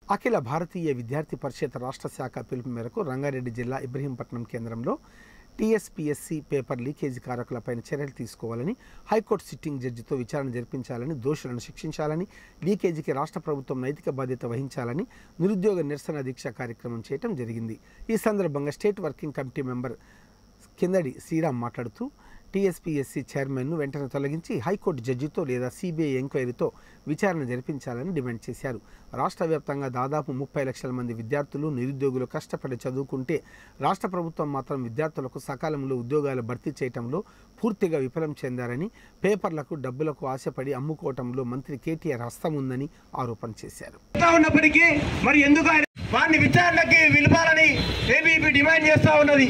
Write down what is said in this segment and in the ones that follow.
అఖిల భారతీయ విద్యార్థి పరిషత్ రాష్ట్ర శాఖ పిలుపు మేరకు రంగారెడ్డి జిల్లా ఇబ్రహీంపట్నం కేంద్రంలో టీఎస్పీఎస్సీ పేపర్ లీకేజీ కారకులపైన చర్యలు తీసుకోవాలని హైకోర్టు సిట్టింగ్ జడ్జితో విచారణ జరిపించాలని దోషులను శిక్షించాలని లీకేజీకి రాష్ట్ర ప్రభుత్వం నైతిక బాధ్యత వహించాలని నిరుద్యోగ నిరసన దీక్ష కార్యక్రమం చేయడం జరిగింది ఈ సందర్భంగా స్టేట్ వర్కింగ్ కమిటీ మెంబర్ కిందడి శ్రీరామ్ మాట్లాడుతూ టీఎస్పీఎస్సీ చైర్మన్ను వెంటనే తొలగించి హైకోర్టు జడ్జితో లేదా సిబిఐ ఎంక్వైరీతో విచారణ జరిపించాలని డిమాండ్ చేశారు రాష్ట్ర వ్యాప్తంగా దాదాపు ముప్పై లక్షల మంది విద్యార్థులు నిరుద్యోగులు కష్టపడి చదువుకుంటే రాష్ట్ర ప్రభుత్వం మాత్రం విద్యార్థులకు సకాలంలో ఉద్యోగాలు భర్తీ చేయడంలో పూర్తిగా విఫలం చెందారని పేపర్లకు డబ్బులకు ఆశపడి అమ్ముకోవటంలో మంత్రి కేటీఆర్ హస్తం ఉందని ఆరోపణ చేశారు చేస్తా ఉన్నప్పటికీ మరి ఎందుకు ఆయన వారిని విచారణకి పిలపాలని ఏబీపీ డిమాండ్ చేస్తా ఉన్నది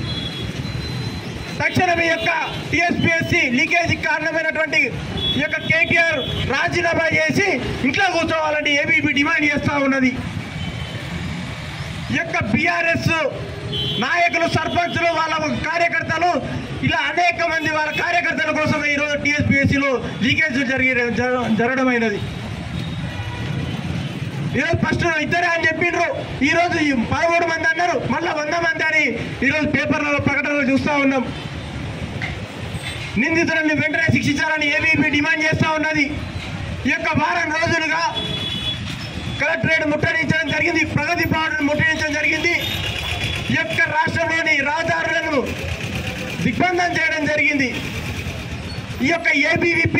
తక్షణం ఈ యొక్క టిఎస్పిఎస్సి లీకేజీకి కారణమైనటువంటి ఈ యొక్క కేటీఆర్ రాజీనామా చేసి ఇంట్లో కూర్చోవాలని ఏబీపీ డిమాండ్ చేస్తా ఉన్నది ఈ యొక్క బీఆర్ఎస్ నాయకులు సర్పంచులు వాళ్ళ కార్యకర్తలు ఇలా అనేక మంది వాళ్ళ కార్యకర్తల కోసం ఈరోజు టీఎస్పీఎస్సీలో లీకేజ్ జరిగి జర- జరగడమైనది ఈరోజు ఫస్ట్ ఇద్దరే అని చెప్పిండ్రు ఈ రోజు ఈ పదమూడు మంది అన్నారు మళ్ళా వంద మంది అని ఈరోజు పేపర్లలో ప్రకటనలు చూస్తా ఉన్నాం నిందితులను వెంటనే శిక్షించాలని ఏబీపీ డిమాండ్ చేస్తా ఉన్నది ఈ యొక్క వారం రోజులుగా కలెక్టరేట్ ముట్టడించడం జరిగింది ప్రగతి భవన్ ముట్టడించడం జరిగింది ఈ యొక్క రాష్ట్రంలోని రహదారులను దిగ్బంధం చేయడం జరిగింది ఈ యొక్క ఏబీవీ